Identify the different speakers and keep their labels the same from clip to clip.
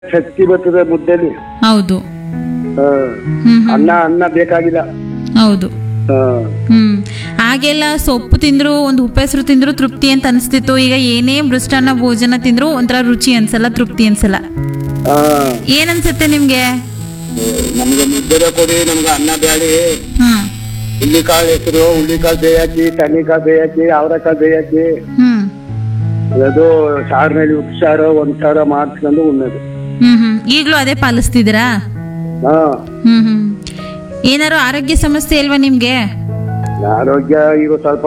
Speaker 1: ಶಕ್ತಿ ಬರ್ತದೆ ಮುದ್ದೆಲಿ
Speaker 2: ಹೌದು
Speaker 1: ಆ,
Speaker 2: ಹ್ಮ್ ಹ್ಮ್.
Speaker 1: ಅನ್ನ ಅನ್ನ ಬೇಕಾಗಿಲ್ಲ
Speaker 2: ಹೌದು
Speaker 1: ಆ,
Speaker 2: ಹ್ಮ್ ಹಾಗೆಲ್ಲ ಸೊಪ್ಪು ತಿಂದ್ರು ಒಂದು ಉಪ್ಪೆಸರು ತಿಂದ್ರು ತೃಪ್ತಿ ಅಂತ ಅನಿಸ್ತಿತ್ತು ಈಗ ಏನೇ ಮೃಷ್ಟಾನ್ನ ಭೋಜನ ತಿಂದ್ರು ಒಂಥರ ರುಚಿ ಅನ್ಸಲ್ಲ ತೃಪ್ತಿ ಅನ್ಸಲ್ಲ
Speaker 1: ಆ,
Speaker 2: ಏನ್ ಅನ್ಸುತ್ತೆ ನಿಮ್ಗೆ
Speaker 1: ನಮ್ಗೆ ಮುದ್ದೆ ಕೊಡಿ ನಮ್ಗೆ ಅನ್ನ ಬ್ಯಾಳಿ
Speaker 2: ಹ್ಮ್
Speaker 1: ಹುಳ್ಳಿಕಾಳು ಹೆಸರು ಹುಳ್ಳಿಕಾಳು ಬೇಯಾಕಿ ತಣ್ಣಿಕಾಳು ಬೇಯಾಕಿ ಅವರೆಕಾಳು ಬೇಯಾಕಿ
Speaker 2: ಹ್ಮ್
Speaker 1: ಅದು ಸಾರಿನಲ್ಲಿ ಉಪ್ಸಾರು ಒಂದ್ ಸಾವಿರ ಮಾಡ್ಸ್ಕೊಂಡು ಉಣ್ಣೋದು
Speaker 2: ಹ್ಮ್ ಹ್ಮ್ ಈಗ್ಲೂ ಅದೇ ಪಾಲಿಸ್ತಿದ್ದೀರಾ
Speaker 1: ಹಾ
Speaker 2: ಹ್ಮ್ ಹ್ಮ್ ಏನಾರು ಆರೋಗ್ಯ ಸಮಸ್ಯೆ ಇಲ್ವಾ ನಿಮ್ಗೆ
Speaker 1: ಆರೋಗ್ಯ ಈಗ ಸ್ವಲ್ಪ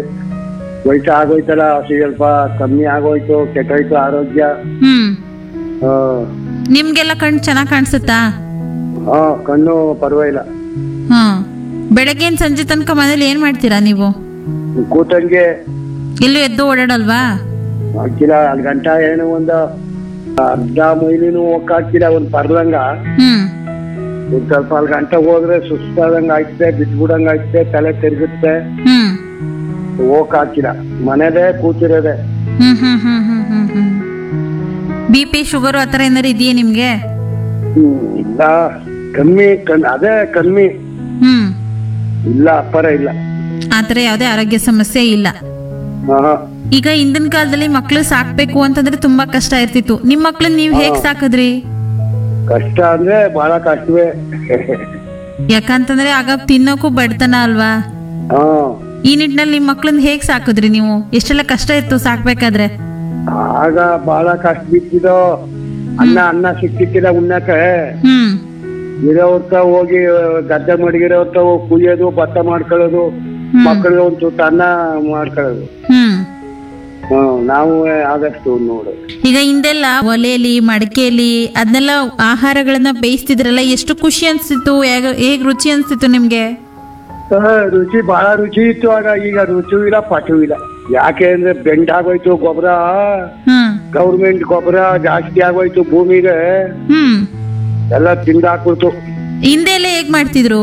Speaker 1: ವಯಸ್ಸು ಆಗೋಯ್ತಲ್ಲ ಸ್ವಲ್ಪ ಕಮ್ಮಿ ಆಗೋಯ್ತು ಕೆಟ್ಟೋಯ್ತು ಆರೋಗ್ಯ
Speaker 2: ಹ್ಮ್
Speaker 1: ಹಾ
Speaker 2: ನಿಮ್ಗೆಲ್ಲ ಕಣ್ ಚೆನ್ನಾಗ್ ಕಾಣಿಸುತ್ತಾ
Speaker 1: ಹಾ ಕಣ್ಣು ಪರವಾಗಿಲ್ಲ
Speaker 2: ಹಾ ಬೆಳಗ್ಗೆ ಸಂಜೆ ತನಕ ಮನೇಲಿ ಏನ್ ಮಾಡ್ತೀರಾ ನೀವು
Speaker 1: ಕೂತಂಗೆ
Speaker 2: ಎಲ್ಲೂ ಎದ್ದು ಓಡಾಡಲ್ವಾ
Speaker 1: ಹಾಕಿಲ್ಲ ಅಲ್ಲಿ ಗಂಟ ಏನು ಒಂದು ಅರ್ಧ ಮೈಲಿನೂ ಹೋಗಕ್ಕಿಲ್ಲ ಒಂದ್ ಪರ್ಲಂಗ
Speaker 2: ಹ್ಮ್
Speaker 1: ಒಂದ್ ಸ್ವಲ್ಪ ಅಲ್ಲಿ ಗಂಟ ಹೋದ್ರೆ ಸುಸ್ತಾದಂಗ ಆಯ್ತದೆ ಬಿದ್ಬಿಡಂಗ ಆಯ್ತದೆ ತಲೆ ತಿರುಗುತ್ತೆ
Speaker 2: ಹ್ಮ್
Speaker 1: ಹೋಗಕ್ ಹಾಕಿಲ್ಲ ಮನೇಲೆ ಕೂತಿರೋದೆ
Speaker 2: ಹ್ಮ್ ಹ್ಮ್ ಹ್ಮ್ ಹ್ಮ್ ಹ್ಮ್ ಹ್ಮ್ ಬಿ ಪಿ ಶುಗರು ಆ ಥರ ಏನಾರು ಇದೆಯಾ ನಿಮ್ಗೆ
Speaker 1: ಹ್ಮ್, ಇಲ್ಲ ಕಮ್ಮಿ ಕಣ್ ಅದೇ ಕಮ್ಮಿ
Speaker 2: ಹ್ಮ್
Speaker 1: ಇಲ್ಲ ಅಪ್ಪರ ಇಲ್ಲ
Speaker 2: ಆ ಥರ ಯಾವುದೇ ಆರೋಗ್ಯ ಸಮಸ್ಯೆ ಇಲ್ಲ
Speaker 1: ಹಾ
Speaker 2: ಈಗ ಹಿಂದಿನ ಕಾಲದಲ್ಲಿ ಮಕ್ಳು ಸಾಕ್ಬೇಕು ಅಂತಂದ್ರೆ ತುಂಬಾ ಕಷ್ಟ ಇರ್ತಿತ್ತು ನಿಮ್ ಮಕ್ಳನ್ನ ನೀವ್ ಹೇಗ್ ಸಾಕಿದ್ರಿ
Speaker 1: ಕಷ್ಟ ಅಂದ್ರೆ ಬಹಳ ಕಷ್ಟವೇ
Speaker 2: ಯಾಕಂತಂದ್ರೆ ಆಗ ತಿನ್ನೋಕು ಬಡತನ ಅಲ್ವಾ
Speaker 1: ಹಾ
Speaker 2: ಈ ನಿಟ್ಟಿನಲ್ಲಿ ನಿಮ್ ಮಕ್ಳನ್ನ ಹೇಗ್ ಸಾಕಿದ್ರಿ ನೀವು ಎಷ್ಟೆಲ್ಲ ಕಷ್ಟ ಇತ್ತು ಸಾಕ್ಬೇಕಾದ್ರೆ
Speaker 1: ಆಗ ಬಹಳ ಕಷ್ಟ ಬಿತ್ತಿದೋ ಅನ್ನ ಅನ್ನ ಸಿಕ್ತಿಕ್ಕಿಲ್ಲ ಉಣ್ಣಕ
Speaker 2: ಹ್ಮ್
Speaker 1: ಇರೋರ್ತ ಹೋಗಿ ಗದ್ದೆ ಮಡಗಿರೋರ್ತ ಹೋಗಿ ಕುಯ್ಯೋದು ಭತ್ತ ಮಾಡ್ಕೊಳ್ಳೋದು ಮಕ್ಕಳಿಗೆ ಒಂದು ತುತ್ತು ಅನ್ನ ಮಾಡ್ಕೊಳ್ಳೋದು
Speaker 2: ಹ್ಮ್
Speaker 1: ಹ್ಮ್ ನಾವು ಆದಷ್ಟು ನೋಡು
Speaker 2: ಈಗ ಹಿಂದೆಲ್ಲ ಒಲೆಯಲ್ಲಿ ಮಡಕೆಯಲ್ಲಿ ಅದನ್ನೆಲ್ಲ ಆಹಾರಗಳನ್ನ ಬೇಯಿಸ್ತಿದ್ರಲ್ಲ ಎಷ್ಟು ಖುಷಿ ಅನ್ಸ್ತಿತ್ತು ಹೇಗ- ಹೇಗ್ ರುಚಿ ಅನ್ಸ್ತಿತ್ತು ನಿಮ್ಗೆ
Speaker 1: ಆ, ರುಚಿ ಬಹಳ ರುಚಿ ಇತ್ತು ಆಗ ಈಗ ರುಚಿ ಇಲ್ಲ ಪಟು ಇಲ್ಲ ಯಾಕೆ ಅಂದ್ರೆ ಬೆಂಡ್ ಆಗೋಯ್ತು ಗೊಬ್ಬರ
Speaker 2: ಹ್ಮ್
Speaker 1: ಗೌರ್ಮೆಂಟ್ ಗೊಬ್ಬರ ಜಾಸ್ತಿ ಆಗೋಯ್ತು ಭೂಮಿಗೆ
Speaker 2: ಹ್ಮ್
Speaker 1: ಎಲ್ಲ ತಿಂದಾಕ್ಬಿಡ್ತು
Speaker 2: ಹಿಂದೆ ಎಲ್ಲ ಹೇಗ್ ಮಾಡ್ತಿದ್ರು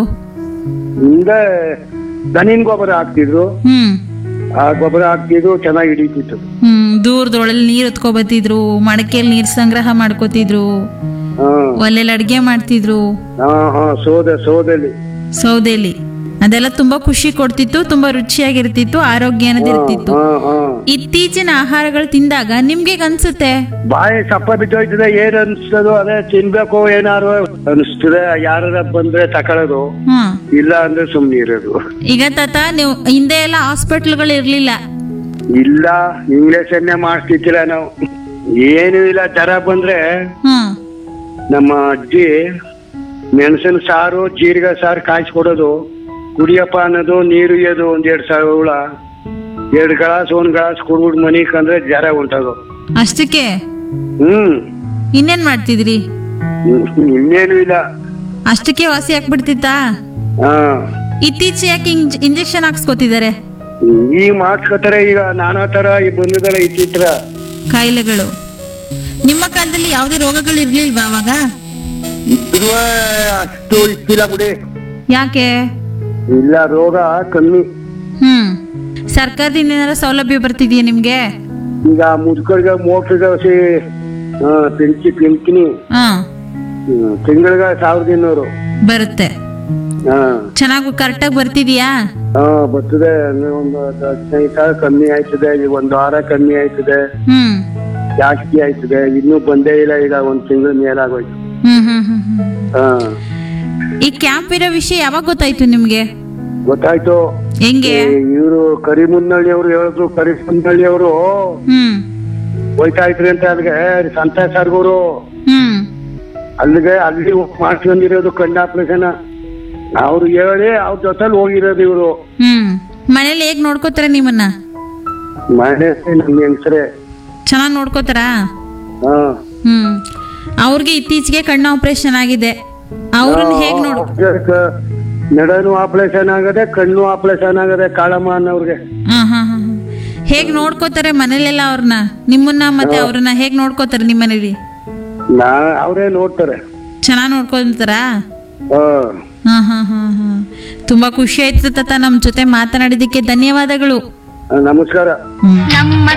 Speaker 1: ಹಿಂದೆ ದನಿನ್ ಗೊಬ್ಬರ ಹಾಕ್ತಿದ್ರು
Speaker 2: ಹ್ಮ್
Speaker 1: ಆ ಗೊಬ್ಬರ ಹಾಕ್ತಿದ್ರು ಚೆನ್ನಾಗಿ ಹಿಡಿತಿತ್ತು
Speaker 2: ಹ್ಮ್ ದೂರದೊಳಲ್ಲಿ ನೀರ್ ಎತ್ಕೊ ಬತ್ತಿದ್ರು ಮಡಕೆಯಲ್ಲಿ ನೀರ್ ಸಂಗ್ರಹ ಮಾಡ್ಕೋತಿದ್ರು
Speaker 1: ಹಾ
Speaker 2: ಒಲೆಯಲ್ಲಿ ಅಡ್ಗೆ ಮಾಡ್ತಿದ್ರು
Speaker 1: ಹಾ ಹಾ ಸೋದೆ ಸೋದೆಲಿ
Speaker 2: ಸೌದೆಲಿ ಅದೆಲ್ಲ ತುಂಬಾ ಖುಷಿ ಕೊಡ್ತಿತ್ತು ತುಂಬಾ ರುಚಿಯಾಗಿರ್ತಿತ್ತು ಆರೋಗ್ಯ ಅನ್ನೋದು ಇರ್ತಿತ್ತು
Speaker 1: ಹಾ ಹಾ
Speaker 2: ಇತ್ತೀಚಿನ ಆಹಾರಗಳು ತಿಂದಾಗ ನಿಮ್ಗೆ ಅನ್ಸುತ್ತೆ
Speaker 1: ಬಾಯಿ ಸಪ್ಪ ಬಿದ್ದೋಯ್ತದೆ ಏನ್ ಅನ್ಸ್ತದೋ ಅದೇ ತಿನ್ಬೇಕು ಏನಾರು ಅನಿಸ್ತದೆ ಯಾರ ಬಂದ್ರೆ ತಕೊಳ್ಳೋದು
Speaker 2: ಹ್ಮ್
Speaker 1: ಇಲ್ಲ ಅಂದ್ರೆ ಸುಮ್ನೆ ಇರೋದು
Speaker 2: ಈಗ ತಾತ ನೀವು ಹಿಂದೆ ಎಲ್ಲ ಹಾಸ್ಪಿಟ್ಲ್ಗಳು ಇರ್ಲಿಲ್ಲ
Speaker 1: ಇಲ್ಲ ಇಂಗ್ಲಿಷ್ ಎಣ್ಣೆ ಮಾಡ್ತಿದ್ದಿಲ್ಲ ನಾವು ಏನು ಇಲ್ಲ ಜ್ವರ ಬಂದ್ರೆ
Speaker 2: ಹ್ಮ್
Speaker 1: ನಮ್ಮ ಅಜ್ಜಿ ಮೆಣಸಿನ ಸಾರು ಜೀರಿಗೆ ಸಾರು ಕಾಯಿಸ್ಕೊಡೋದು ಕುಡಿಯಪ್ಪ ಅನ್ನೋದು ನೀರು ಇಯೋದು ಒಂದ್ ಎರಡ್ ಸಾವಿರ ಹುಳ ಎರಡ್ ಗ್ಲಾಸ್ ಒಂದ್ ಗ್ಲಾಸ್ ಕುಡ್ಬಿಟ್ಟು ಮನಿಗ್ ಕಂಡ್ರೆ ಜ್ವರ ಉಂಟದು
Speaker 2: ಅಷ್ಟಕ್ಕೆ
Speaker 1: ಹ್ಮ್
Speaker 2: ಇನ್ನೇನ್ ಮಾಡ್ತಿದ್ರಿ
Speaker 1: ಇನ್ನೇನು ಇಲ್ಲ
Speaker 2: ಅಷ್ಟಕ್ಕೆ ವಾಸಿ ಆಗ್ಬಿಡ್ತಿತ್ತಾ
Speaker 1: ಹಾ
Speaker 2: ಇತ್ತೀಚೆ ಯಾಕೆ ಇಂಜೆಕ್ಷನ್ ಹಾಕ್ಸ್ಕೊತಿದ್ದಾರೆ
Speaker 1: ಈಗ ಮಾಡ್ಸ್ಕೊತಾರೆ ಈಗ ನಾನಾ ತರ ಈ ಬಂದಿದ್ದಾರೆ ಇತ್ತಿತ್ರ
Speaker 2: ಕಾಯಿಲೆಗಳು ನಿಮ್ಮ ಕಾಲದಲ್ಲಿ ಯಾವುದೇ ರೋಗಗಳು ಇರ್ಲಿಲ್ವಾ ಅವಾಗ
Speaker 1: ಇದ್ರು ಅಷ್ಟು ಇತ್ತಿಲ್ಲ ಬಿಡಿ
Speaker 2: ಯಾಕೆ
Speaker 1: ಇಲ್ಲ ರೋಗ ಕಮ್ಮಿ
Speaker 2: ಹ್ಮ್ ಸರ್ಕಾರದಿಂದ ಏನಾರ ಸೌಲಭ್ಯ ಬರ್ತಿದ್ಯಾ ನಿಮ್ಗೆ
Speaker 1: ಈಗ ಮುದುಕರಿಗೆ ಮೋಕ್ಷದ ಹಸಿ ಪಿಂಚಿ ಪಿಂಚಿನಿ
Speaker 2: ಹಾ
Speaker 1: ತಿಂಗಳಿಗೆ ಸಾವಿರದ ಇನ್ನೂರು
Speaker 2: ಬರುತ್ತೆ
Speaker 1: ಹಾ
Speaker 2: ಚೆನ್ನಾಗಿ ಕರೆಕ್ಟಾಗಿ ಬರ್ತಿದ್ಯಾ
Speaker 1: ಹಾ ಬರ್ತದೆ ಅಂದ್ರೆ ಒಂದು ಹದಿನೈದು ಸಾವಿರ ಕಮ್ಮಿ ಆಯ್ತದೆ ಈಗ ಒಂದು ವಾರ ಕಮ್ಮಿ ಆಯ್ತದೆ
Speaker 2: ಹ್ಮ್
Speaker 1: ಜಾಸ್ತಿ ಆಯ್ತದೆ ಇನ್ನೂ ಬಂದೇ ಇಲ್ಲ ಈಗ ಒಂದ್ ತಿಂಗಳ ಮೇಲಾಗೋಯ್ತು
Speaker 2: ಹ್ಮ್ ಹ್ಮ್ ಹ್ಮ್ ಹ್ಮ್
Speaker 1: ಹಾ
Speaker 2: ಈ ಕ್ಯಾಂಪ್ ಇರೋ ವಿಷಯ ಯಾವಾಗ ಗೊತ್ತಾಯ್ತು ನಿಮ್ಗೆ
Speaker 1: ಗೊತ್ತಾಯ್ತು
Speaker 2: ಹೆಂಗೆ
Speaker 1: ಇವರು ಕರಿಮುನ್ನಳ್ಳಿ ಅವರು ಹೇಳಿದ್ರು ಕರಿಮುನ್ನಳ್ಳಿ ಅವರು
Speaker 2: ಹ್ಮ್
Speaker 1: ಹೋಯ್ತಾ ಇದ್ರಿ ಅಂತ ಅಲ್ಲಿಗೆ ಸಂತ ಸರ್ಗೂರು
Speaker 2: ಹ್ಮ್
Speaker 1: ಅಲ್ಲಿಗೆ ಅಲ್ಲಿ ಮಾಡ್ಸ್ಕೊಂಡಿರೋದು ಕಣ್ಣು ಆಪರೇಷನ್ ಅವ್ರು ಹೇಳಿ ಅವ್ರ ಜೊತೆಲಿ ಹೋಗಿರೋದು ಇವರು
Speaker 2: ಹ್ಮ್ ಮನೇಲಿ ಹೇಗ್ ನೋಡ್ಕೋತಾರ ನಿಮ್ಮನ್ನ
Speaker 1: ಮನೆ ನಮ್ ಹೆಂಗ್ಸ್ರೆ
Speaker 2: ಚೆನ್ನಾಗಿ ನೋಡ್ಕೋತಾರಾ
Speaker 1: ಹಾ
Speaker 2: ಹ್ಮ್ ಅವ್ರಿಗೆ ಇತ್ತೀಚೆಗೆ ಕಣ್ಣು ಆಪರೇಷನ್ ಆಗಿದೆ ಅವ್ರನ್ನ ಹೇಗ್ ನೋಡ್
Speaker 1: ನಡನು ಆಪರೇಷನ್ ಆಗದೆ ಕಣ್ಣು ಆಪರೇಷನ್ ಆಗದೆ ಕಾಳಮ್ಮ ಅನ್ನೋರ್ಗೆ
Speaker 2: ಹಾ ಹಾ ಹಾ ಹಾ. ಹೇಗ್ ನೋಡ್ಕೋತಾರೆ ಮನೇಲೆಲ್ಲ ಅವ್ರನ್ನ ನಿಮ್ಮನ್ನ ಮತ್ತೆ ಅವ್ರನ್ನ ಹೇಗ್ ನೋಡ್ಕೋತಾರೆ ನಿಮ್ಮ ಮನೇಲಿ
Speaker 1: ನಾ ಅವರೇ ನೋಡ್ತಾರೆ
Speaker 2: ಚೆನ್ನಾಗಿ ನೋಡ್ಕೊಂತಾರಾ
Speaker 1: ಹಾ
Speaker 2: ಹಾ ಹಾ ಹಾ ಹಾ ತುಂಬಾ ಖುಷಿ ಆಯ್ತು ತಾತ ನಮ್ ಜೊತೆ ಮಾತನಾಡಿದಕ್ಕೆ ಧನ್ಯವಾದಗಳು
Speaker 1: ನಮಸ್ಕಾರ
Speaker 2: ಹ್ಮ್
Speaker 3: ನಮ್ಮ